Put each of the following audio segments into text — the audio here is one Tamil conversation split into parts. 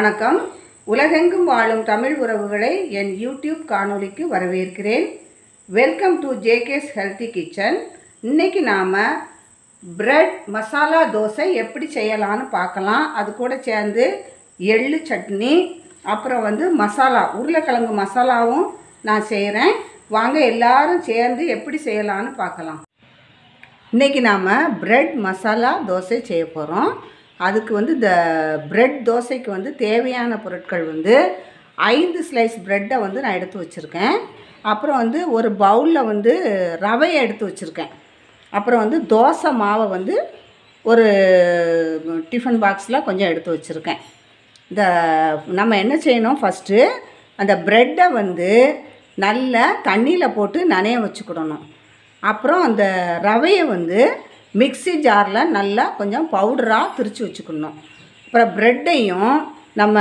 வணக்கம் உலகெங்கும் வாழும் தமிழ் உறவுகளை என் யூடியூப் காணொளிக்கு வரவேற்கிறேன் welcome to JK's healthy kitchen இன்னைக்கு நாம் பிரெட் மசாலா தோசை எப்படி செய்யலான்னு பார்க்கலாம் அது கூட சேர்ந்து எள்ளு சட்னி அப்புறம் வந்து மசாலா உருளைக்கிழங்கு மசாலாவும் நான் செய்கிறேன் வாங்க எல்லாரும் சேர்ந்து எப்படி செய்யலான்னு பார்க்கலாம் இன்றைக்கி நாம் பிரெட் மசாலா தோசை செய்ய போகிறோம் அதுக்கு வந்து இந்த பிரெட் தோசைக்கு வந்து தேவையான பொருட்கள் வந்து ஐந்து ஸ்லைஸ் ப்ரெட்டை வந்து நான் எடுத்து வச்சுருக்கேன் அப்புறம் வந்து ஒரு பவுலில் வந்து ரவையை எடுத்து வச்சுருக்கேன் அப்புறம் வந்து தோசை மாவை வந்து ஒரு டிஃபன் பாக்ஸில் கொஞ்சம் எடுத்து வச்சுருக்கேன் இந்த நம்ம என்ன செய்யணும் ஃபஸ்ட்டு அந்த ப்ரெட்டை வந்து நல்லா தண்ணியில் போட்டு நனைய வச்சுக்கிடணும் அப்புறம் அந்த ரவையை வந்து மிக்ஸி ஜாரில் நல்லா கொஞ்சம் பவுடராக திரித்து வச்சுக்கணும் அப்புறம் ப்ரெட்டையும் நம்ம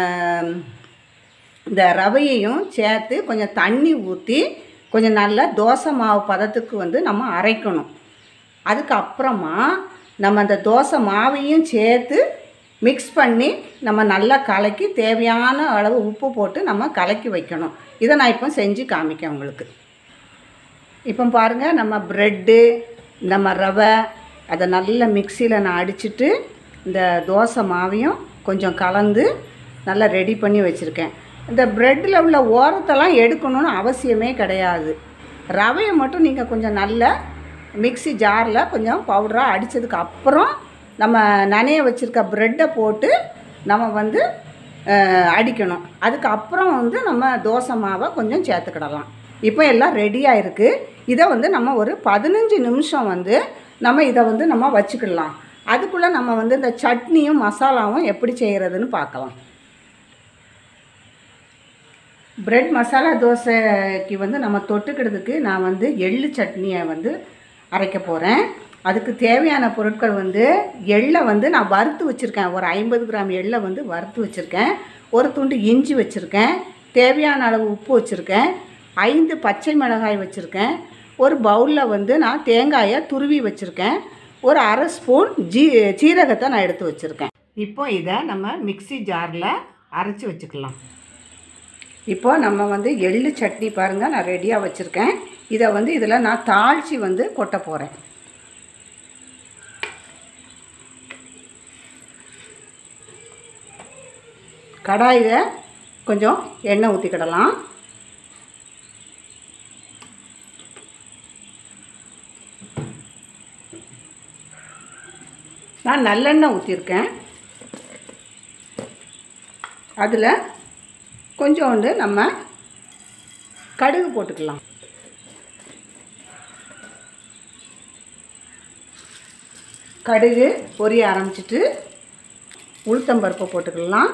இந்த ரவையையும் சேர்த்து கொஞ்சம் தண்ணி ஊற்றி கொஞ்சம் நல்லா தோசை மாவு பதத்துக்கு வந்து நம்ம அரைக்கணும் அதுக்கப்புறமா நம்ம அந்த தோசை மாவையும் சேர்த்து மிக்ஸ் பண்ணி நம்ம நல்லா கலக்கி தேவையான அளவு உப்பு போட்டு நம்ம கலக்கி வைக்கணும் இதை நான் இப்போ செஞ்சு காமிக்கேன் உங்களுக்கு இப்போ பாருங்கள் நம்ம ப்ரெட்டு நம்ம ரவை அதை நல்லா மிக்சியில் நான் அடிச்சிட்டு இந்த தோசை மாவையும் கொஞ்சம் கலந்து நல்லா ரெடி பண்ணி வச்சுருக்கேன் இந்த ப்ரெட்டில் உள்ள ஓரத்தெல்லாம் எடுக்கணும்னு அவசியமே கிடையாது ரவையை மட்டும் நீங்கள் கொஞ்சம் நல்ல மிக்ஸி ஜாரில் கொஞ்சம் பவுடராக அடித்ததுக்கு அப்புறம் நம்ம நனைய வச்சுருக்க ப்ரெட்டை போட்டு நம்ம வந்து அஹ், அடிக்கணும் அதுக்கப்புறம் வந்து நம்ம தோசை மாவை கொஞ்சம் சேர்த்துக்கிடலாம் இப்போ எல்லாம் ரெடியாக இருக்குது இதை வந்து நம்ம ஒரு பதினஞ்சு நிமிஷம் வந்து நம்ம இதை வந்து நம்ம வச்சுக்கிடலாம் அதுக்குள்ளே நம்ம வந்து இந்த சட்னியும் மசாலாவும் எப்படி செய்கிறதுன்னு பார்க்கலாம் பிரெட் மசாலா தோசைக்கு வந்து நம்ம தொட்டுக்கிறதுக்கு நான் வந்து எள்ளு சட்னியை வந்து அரைக்க போகிறேன் அதுக்கு தேவையான பொருட்கள் வந்து எள்ளை வந்து நான் வறுத்து வச்சுருக்கேன் ஒரு ஐம்பது கிராம் எள்ளை வந்து வறுத்து வச்சுருக்கேன் ஒரு துண்டு இஞ்சி வச்சுருக்கேன் தேவையான அளவு உப்பு வச்சுருக்கேன் ஐந்து பச்சை மிளகாய் வச்சுருக்கேன் ஒரு பவுலில் வந்து நான் தேங்காயை துருவி வச்சுருக்கேன் ஒரு அரை ஸ்பூன் ஜீ சீரகத்தை நான் எடுத்து வச்சுருக்கேன் இப்போ இதை நம்ம மிக்ஸி ஜாரில் அரைச்சி வச்சுக்கலாம் இப்போ நம்ம வந்து எள்ளு சட்னி பாருங்கள் நான் ரெடியாக வச்சுருக்கேன் இதை வந்து இதில் நான் தாளித்து வந்து கொட்ட போகிறேன் கடாயில் கொஞ்சம் எண்ணெய் ஊற்றிக்கிடலாம் நான் நல்லெண்ணெய் ஊற்றிருக்கேன் அதில் கொஞ்சோண்டு நம்ம கடுகு போட்டுக்கலாம் கடுகு பொரிய ஆரம்பிச்சிட்டு உளுத்தம்பருப்பை போட்டுக்கலாம்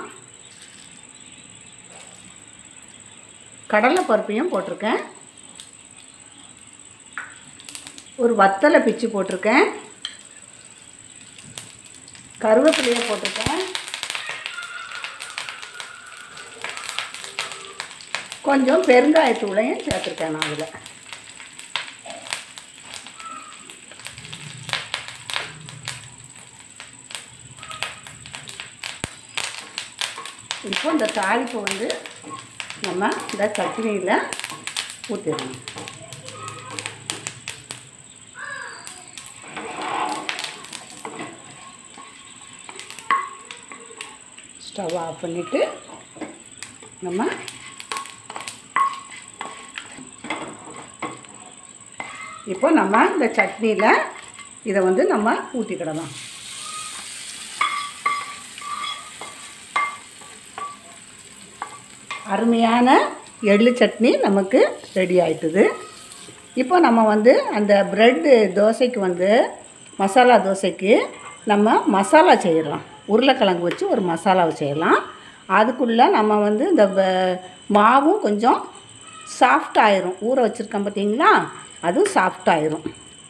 கடலை பருப்பையும் போட்டிருக்கேன் ஒரு வத்தலை பிச்சு போட்டிருக்கேன் கருவேப்பிலையை போட்டிருக்கேன் கொஞ்சம் பெருங்காயத்தூளையும் சேர்த்துருக்கேன் நான் அதில் இப்போ இந்த தாளிப்பை வந்து நம்ம இந்த சட்னியில் ஊற்றிடணும் ஸ்டவ் ஆஃப் பண்ணிவிட்டு நம்ம இப்போ நம்ம இந்த சட்னியில் இதை வந்து நம்ம ஊற்றிக்கிடலாம் அருமையான எள்ளு சட்னி நமக்கு ரெடி ஆயிட்டுது இப்போ நம்ம வந்து அந்த ப்ரெட்டு தோசைக்கு வந்து மசாலா தோசைக்கு நம்ம மசாலா செய்யலாம் உருளைக்கிழங்கு வச்சு ஒரு மசாலாவை செய்யலாம் அதுக்குள்ளே நம்ம வந்து இந்த ப- மாவும் கொஞ்சம் சாஃப்ட் ஆயிரும் ஊற வச்சுருக்கோம் பார்த்தீங்களா அதுவும் சாஃப்ட் ஆயிரும்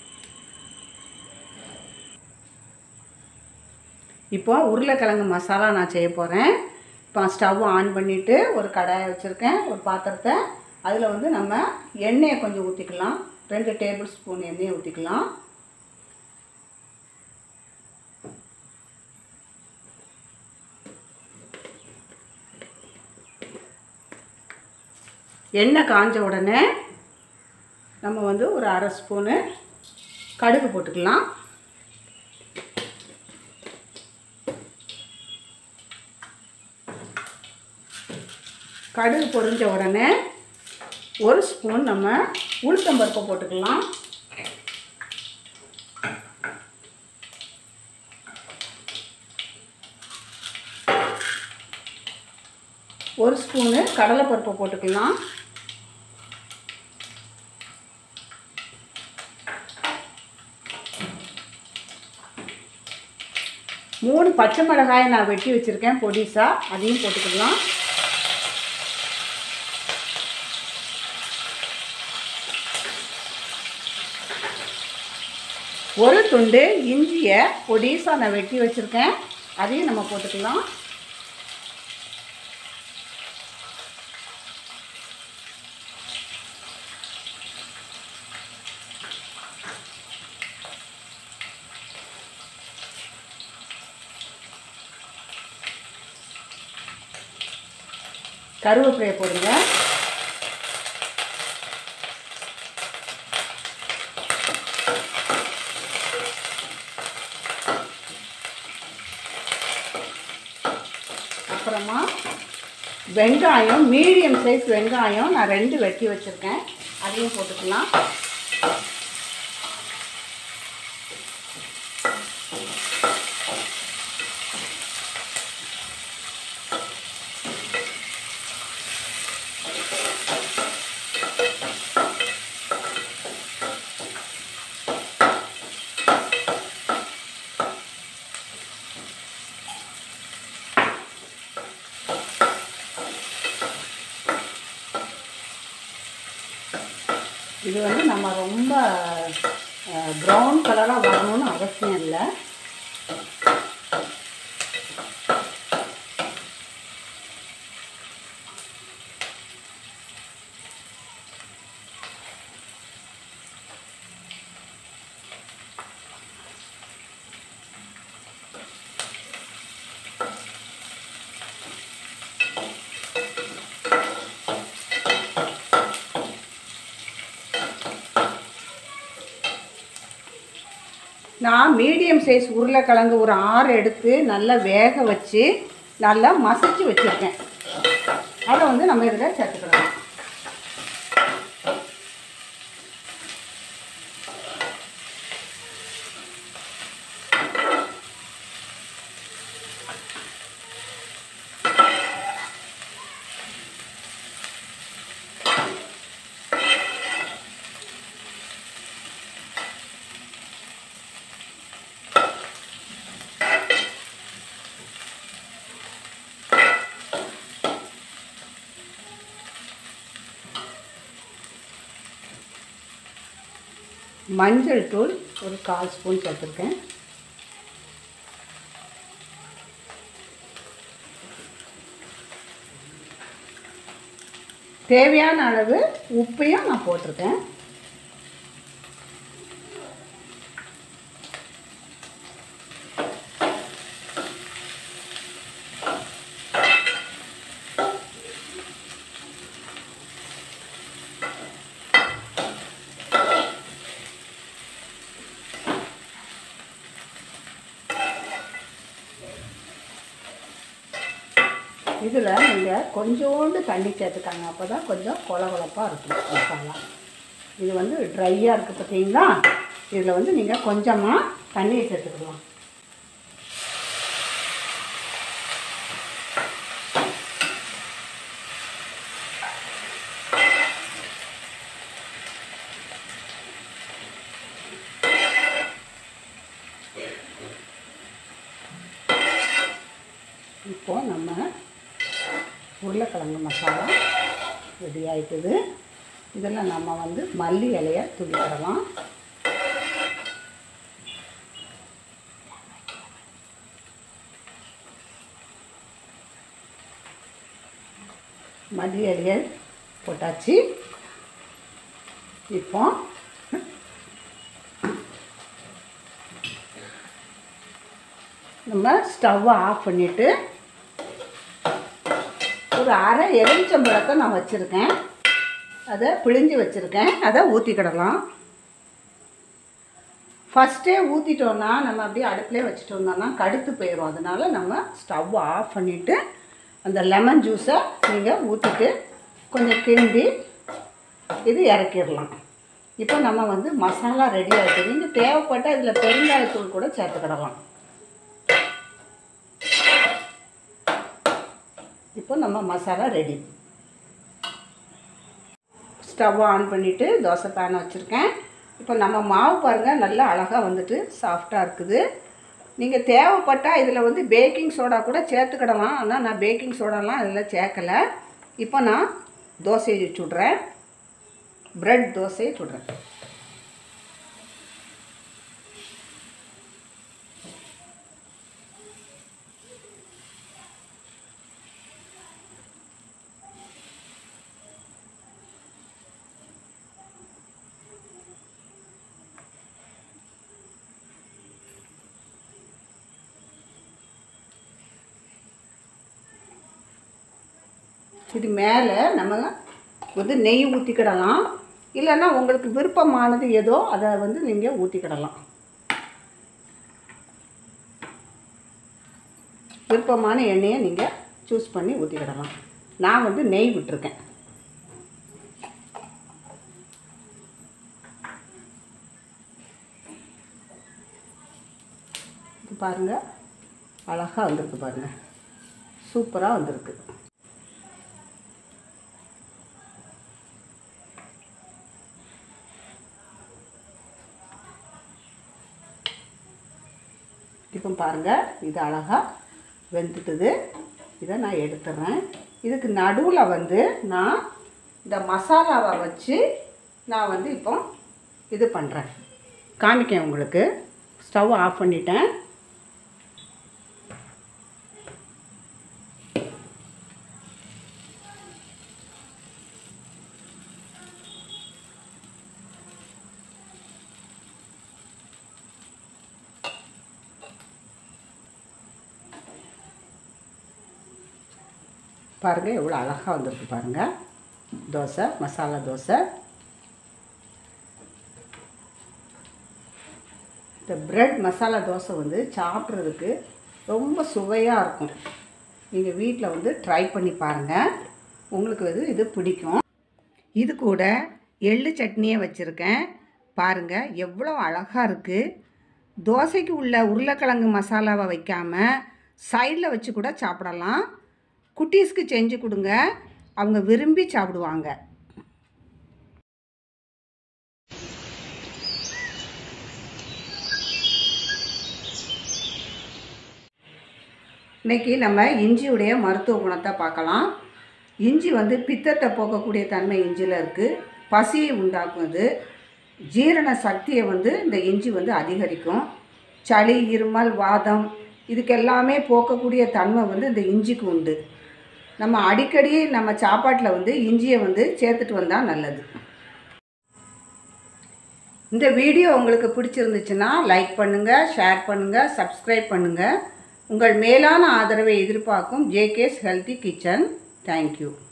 இப்போ உருளைக்கிழங்கு மசாலா நான் செய்ய போகிறேன் இப்போ ஸ்டவ் ஆன் பண்ணிவிட்டு ஒரு கடாயை வச்சுருக்கேன் ஒரு பாத்திரத்தை அதில் வந்து நம்ம எண்ணெயை கொஞ்சம் ஊற்றிக்கலாம் ரெண்டு டேபிள் ஸ்பூன் எண்ணெயை ஊற்றிக்கலாம் எண்ணெய் காஞ்ச உடனே நம்ம வந்து ஒரு அரை ஸ்பூனு கடுகு போட்டுக்கலாம் கடுகு பொரிஞ்ச உடனே ஒரு ஸ்பூன் நம்ம உளுத்தம்பருப்பை போட்டுக்கலாம் ஒரு ஸ்பூனு கடலைப்பருப்பை போட்டுக்கலாம் மூணு பச்சை மிளகாயை நான் வெட்டி வச்சுருக்கேன் பொடிசாக அதையும் போட்டுக்கலாம் ஒரு துண்டு இஞ்சியை பொடிசாக நான் வெட்டி வச்சுருக்கேன் அதையும் நம்ம போட்டுக்கலாம் கருவேப்பிலையை போடுங்க அப்புறமா வெங்காயம் மீடியம் சைஸ் வெங்காயம் நான் ரெண்டு வெட்டி வச்சுருக்கேன் அதையும் போட்டுக்கலாம் இது வந்து நம்ம ரொம்ப ப்ரௌன் கலராக வரணும்னு அவசியம் இல்லை நான் மீடியம் சைஸ் உருளைக்கிழங்கு ஒரு ஆறு எடுத்து நல்லா வேக வச்சு நல்லா மசிச்சு வச்சுருக்கேன் அதை வந்து நம்ம இதில் சேர்த்துக்கலாம் மஞ்சள் தூள் ஒரு கால் ஸ்பூன் சேர்த்துருக்கேன் தேவையான அளவு உப்பையும் நான் போட்டிருக்கேன் இதில் நீங்கள் கொஞ்சோண்டு தண்ணி சேர்த்துக்காங்க அப்போ தான் கொஞ்சம் கொல கொலப்பாக இருக்கும் மசாலா இது வந்து ட்ரையாக இருக்குது பார்த்தீங்களா இதில் வந்து நீங்கள் கொஞ்சமாக தண்ணியை சேர்த்துக்கலாம் இப்போ நம்ம உருளைக்கிழங்கு மசாலா ரெடி ஆயிட்டுது இதில் நம்ம வந்து மல்லி இலையை தூக்கிடலாம் மல்லி இலையை போட்டாச்சு இப்போ நம்ம ஸ்டவ்வை ஆஃப் பண்ணிவிட்டு ஒரு அரை எலுமிச்சம்பழத்தை நான் வச்சுருக்கேன் அதை பிழிஞ்சு வச்சுருக்கேன் அதை ஊற்றிக்கிடலாம் ஃபஸ்ட்டே ஊற்றிட்டோன்னா நம்ம அப்படியே அடுப்புலேயே வச்சுட்டு வந்தோம்னா கடுத்து போயிடும் அதனால் நம்ம ஸ்டவ் ஆஃப் பண்ணிவிட்டு அந்த லெமன் ஜூஸை நீங்கள் ஊற்றிட்டு கொஞ்சம் கிண்டி இது இறக்கிடலாம் இப்போ நம்ம வந்து மசாலா ரெடி ஆகிட்டு நீங்கள் தேவைப்பட்டால் இதில் பெருங்காயத்தூள் கூட சேர்த்துக்கிடலாம் இப்போ நம்ம மசாலா ரெடி ஸ்டவ் ஆன் பண்ணிவிட்டு தோசை பேனை வச்சுருக்கேன் இப்போ நம்ம மாவு பாருங்கள் நல்லா அழகாக வந்துட்டு சாஃப்டாக இருக்குது நீங்கள் தேவைப்பட்டால் இதில் வந்து பேக்கிங் சோடா கூட சேர்த்துக்கிடலாம் ஆனால் நான் பேக்கிங் சோடாலாம் அதில் சேர்க்கலை இப்போ நான் தோசையை சுடுறேன் ப்ரெட் தோசையை சுடுறேன் இது மேலே நம்ம வந்து நெய் ஊற்றிக்கிடலாம் இல்லைன்னா உங்களுக்கு விருப்பமானது ஏதோ அதை வந்து நீங்கள் ஊற்றிக்கிடலாம் விருப்பமான எண்ணெயை நீங்கள் சூஸ் பண்ணி ஊற்றிக்கிடலாம் நான் வந்து நெய் விட்டுருக்கேன் இது பாருங்கள் அழகாக வந்திருக்கு பாருங்கள் சூப்பராக வந்திருக்கு இப்போ பாருங்கள் இது அழகாக வெந்துட்டுது இதை நான் எடுத்துடுறேன் இதுக்கு நடுவில் வந்து நான் இந்த மசாலாவை வச்சு நான் வந்து இப்போ இது பண்ணுறேன் காமிக்கேன் உங்களுக்கு ஸ்டவ் ஆஃப் பண்ணிட்டேன் பாருங்கள் எவ்வளோ அழகாக வந்திருக்கு பாருங்கள் தோசை மசாலா தோசை இந்த ப்ரெட் மசாலா தோசை வந்து சாப்பிட்றதுக்கு ரொம்ப சுவையாக இருக்கும் நீங்கள் வீட்டில் வந்து ட்ரை பண்ணி பாருங்கள் உங்களுக்கு வந்து இது பிடிக்கும் இது கூட எள்ளு சட்னியை வச்சுருக்கேன் பாருங்கள் எவ்வளோ அழகாக இருக்குது தோசைக்கு உள்ள உருளைக்கிழங்கு மசாலாவை வைக்காமல் சைடில் வச்சு கூட சாப்பிடலாம் குட்டீஸ்க்கு செஞ்சு கொடுங்க அவங்க விரும்பி சாப்பிடுவாங்க இன்னைக்கு நம்ம இஞ்சியுடைய மருத்துவ குணத்தை பார்க்கலாம் இஞ்சி வந்து பித்தத்தை போக்கக்கூடிய தன்மை இஞ்சியில் இருக்குது பசியை உண்டாக்கும் இது ஜீரண சக்தியை வந்து இந்த இஞ்சி வந்து அதிகரிக்கும் சளி இருமல் வாதம் இதுக்கு எல்லாமே போக்கக்கூடிய தன்மை வந்து இந்த இஞ்சிக்கு உண்டு நம்ம அடிக்கடி நம்ம சாப்பாட்டில் வந்து இஞ்சியை வந்து சேர்த்துட்டு வந்தால் நல்லது இந்த வீடியோ உங்களுக்கு பிடிச்சிருந்துச்சுன்னா லைக் பண்ணுங்கள் ஷேர் பண்ணுங்கள் சப்ஸ்கிரைப் பண்ணுங்கள் உங்கள் மேலான ஆதரவை எதிர்பார்க்கும் ஜேகேஸ் ஹெல்த்தி கிச்சன் தேங்க்யூ